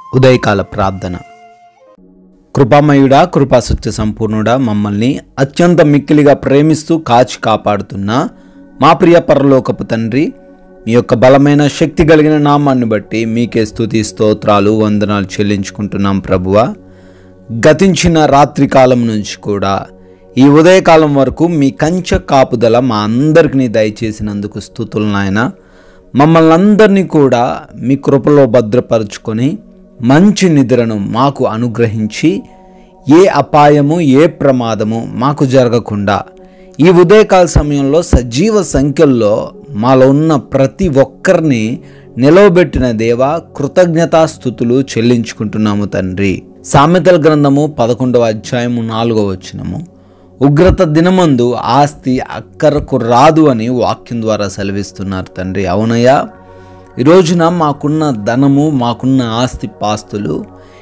ఉదయకాల ప్రార్థన కృపామయుడా కృపాసత్య సంపూర్ణుడా మమ్మల్ని అత్యంత మిక్కిలిగా ప్రేమిస్తూ కాచి కాపాడుతున్న మా ప్రియ పరలోకపు తండ్రి మీ యొక్క బలమైన శక్తి కలిగిన నామాన్ని బట్టి మీకే స్తుతి స్తోత్రాలు వందనాలు చెల్లించుకుంటున్నాం ప్రభువా గతించిన రాత్రి కాలం నుంచి కూడా ఈ ఉదయకాలం వరకు మీ కంచె కాపుదల మా అందరికీ దయచేసినందుకు స్థుతులు నాయన మమ్మల్ని అందరినీ కూడా మీ కృపలో భద్రపరుచుకొని మంచి నిద్రను మాకు అనుగ్రహించి ఏ అపాయము ఏ ప్రమాదము మాకు జరగకుండా ఈ ఉదయకాల సమయంలో సజీవ సంఖ్యల్లో మాలో ఉన్న ప్రతి ఒక్కరిని నిలవబెట్టిన దేవ కృతజ్ఞతాస్థుతులు చెల్లించుకుంటున్నాము తండ్రి సామెతల గ్రంథము పదకొండవ అధ్యాయము నాలుగవ వచనము ఉగ్రత దినమందు ఆస్తి అక్కరకు రాదు అని వాక్యం ద్వారా సెలవిస్తున్నారు తండ్రి అవునయ్యా ఈ రోజున మాకున్న ధనము మాకున్న ఆస్తి పాస్తులు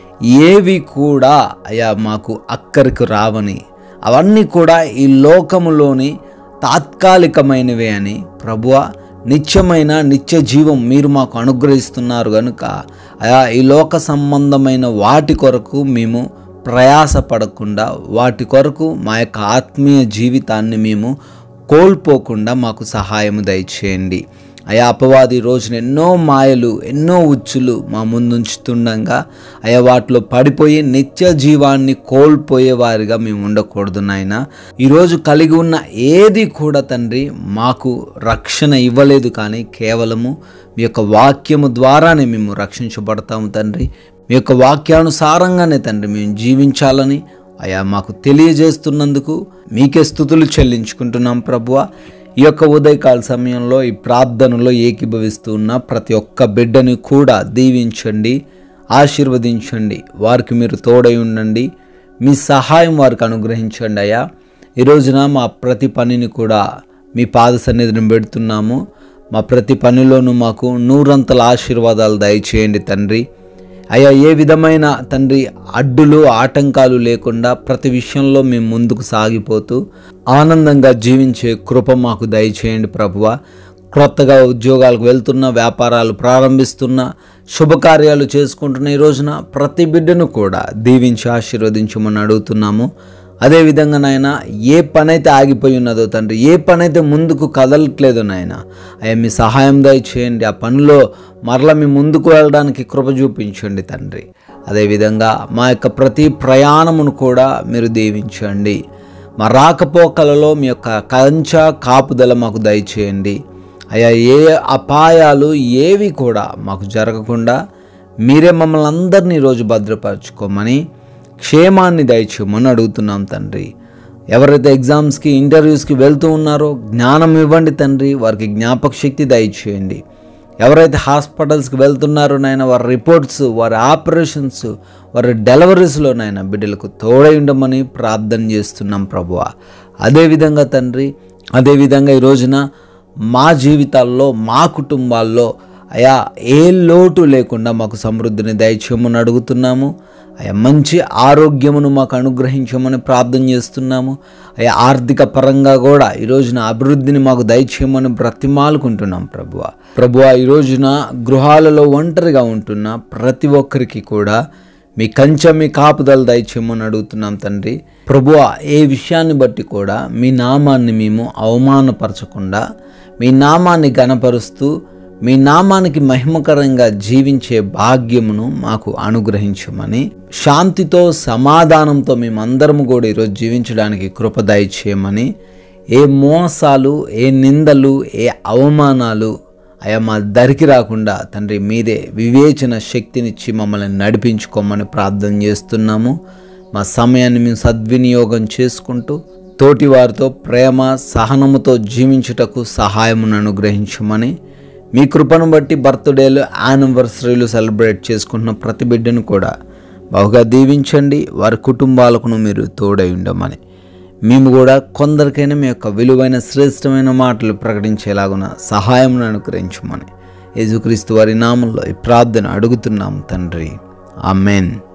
ఏవి కూడా అయా మాకు అక్కరికి రావని అవన్నీ కూడా ఈ లోకములోని తాత్కాలికమైనవే అని ప్రభువ నిత్యమైన నిత్య జీవం మీరు మాకు అనుగ్రహిస్తున్నారు కనుక అయా ఈ లోక సంబంధమైన వాటి కొరకు మేము ప్రయాసపడకుండా వాటి కొరకు మా యొక్క ఆత్మీయ జీవితాన్ని మేము కోల్పోకుండా మాకు సహాయం దయచేయండి అయా అపవాది రోజున ఎన్నో మాయలు ఎన్నో ఉచ్చులు మా ముందుంచుతుండగా అయా వాటిలో పడిపోయి నిత్య జీవాన్ని కోల్పోయే వారిగా మేము ఉండకూడదు నాయన ఈరోజు కలిగి ఉన్న ఏది కూడా తండ్రి మాకు రక్షణ ఇవ్వలేదు కానీ కేవలము మీ యొక్క వాక్యము ద్వారానే మేము రక్షించబడతాము తండ్రి మీ యొక్క వాక్యానుసారంగానే తండ్రి మేము జీవించాలని అయా మాకు తెలియజేస్తున్నందుకు మీకే స్థుతులు చెల్లించుకుంటున్నాం ప్రభువ ఈ యొక్క ఉదయకాల సమయంలో ఈ ప్రార్థనలో ఏకీభవిస్తూ ఉన్న ప్రతి ఒక్క బిడ్డని కూడా దీవించండి ఆశీర్వదించండి వారికి మీరు తోడై ఉండండి మీ సహాయం వారికి అనుగ్రహించండి అయ్యా ఈ రోజున మా ప్రతి పనిని కూడా మీ పాద సన్నిధిని పెడుతున్నాము మా ప్రతి పనిలోనూ మాకు నూరంతల ఆశీర్వాదాలు దయచేయండి తండ్రి అయ్యా ఏ విధమైన తండ్రి అడ్డులు ఆటంకాలు లేకుండా ప్రతి విషయంలో మేము ముందుకు సాగిపోతూ ఆనందంగా జీవించే కృప మాకు దయచేయండి ప్రభువ క్రొత్తగా ఉద్యోగాలకు వెళ్తున్న వ్యాపారాలు ప్రారంభిస్తున్న శుభకార్యాలు చేసుకుంటున్న ఈ రోజున ప్రతి బిడ్డను కూడా దీవించి ఆశీర్వదించమని అడుగుతున్నాము అదేవిధంగా నాయన ఏ పని అయితే ఆగిపోయి ఉన్నదో తండ్రి ఏ పని అయితే ముందుకు కదలట్లేదో నాయన అయ్యా మీ సహాయం దయచేయండి ఆ పనిలో మరల మీ ముందుకు వెళ్ళడానికి కృప చూపించండి తండ్రి అదేవిధంగా మా యొక్క ప్రతి ప్రయాణమును కూడా మీరు దీవించండి మా రాకపోకలలో మీ యొక్క కంచ కాపుదల మాకు దయచేయండి అయ్యా ఏ అపాయాలు ఏవి కూడా మాకు జరగకుండా మీరే మమ్మల్ని అందరినీ ఈరోజు భద్రపరచుకోమని క్షేమాన్ని దయచేయమని అడుగుతున్నాం తండ్రి ఎవరైతే ఎగ్జామ్స్కి ఇంటర్వ్యూస్కి వెళ్తూ ఉన్నారో జ్ఞానం ఇవ్వండి తండ్రి వారికి జ్ఞాపక శక్తి దయచేయండి ఎవరైతే హాస్పిటల్స్కి వెళ్తున్నారో నాయన వారి రిపోర్ట్స్ వారి ఆపరేషన్స్ వారి డెలివరీస్లో నాయన బిడ్డలకు తోడై ఉండమని ప్రార్థన చేస్తున్నాం ప్రభువ అదేవిధంగా తండ్రి అదేవిధంగా ఈ రోజున మా జీవితాల్లో మా కుటుంబాల్లో అయా ఏ లోటు లేకుండా మాకు సమృద్ధిని దయచేయమని అడుగుతున్నాము అయా మంచి ఆరోగ్యమును మాకు అనుగ్రహించమని ప్రార్థన చేస్తున్నాము అయా ఆర్థిక పరంగా కూడా ఈ రోజున అభివృద్ధిని మాకు దయచేయమని బ్రతిమాలుకుంటున్నాం ప్రభువ ప్రభువ ఈ రోజున గృహాలలో ఒంటరిగా ఉంటున్న ప్రతి ఒక్కరికి కూడా మీ కంచె మీ కాపుదల దయచేయమని అడుగుతున్నాం తండ్రి ప్రభువ ఏ విషయాన్ని బట్టి కూడా మీ నామాన్ని మేము అవమానపరచకుండా మీ నామాన్ని గనపరుస్తూ మీ నామానికి మహిమకరంగా జీవించే భాగ్యమును మాకు అనుగ్రహించమని శాంతితో సమాధానంతో మేమందరము కూడా ఈరోజు జీవించడానికి కృప దయచేయమని ఏ మోసాలు ఏ నిందలు ఏ అవమానాలు అయా మా దరికి రాకుండా తండ్రి మీరే వివేచన శక్తినిచ్చి మమ్మల్ని నడిపించుకోమని ప్రార్థన చేస్తున్నాము మా సమయాన్ని మేము సద్వినియోగం చేసుకుంటూ తోటి వారితో ప్రేమ సహనముతో జీవించుటకు సహాయమును అనుగ్రహించమని మీ కృపను బట్టి బర్త్డేలు యానివర్సరీలు సెలబ్రేట్ చేసుకుంటున్న ప్రతి బిడ్డను కూడా బహుగా దీవించండి వారి కుటుంబాలకును మీరు తోడై ఉండమని మేము కూడా కొందరికైనా మీ యొక్క విలువైన శ్రేష్టమైన మాటలు ప్రకటించేలాగున సహాయం అనుగ్రహించమని యేసుక్రీస్తు వారి నామంలో ఈ ప్రార్థన అడుగుతున్నాం తండ్రి ఆమెన్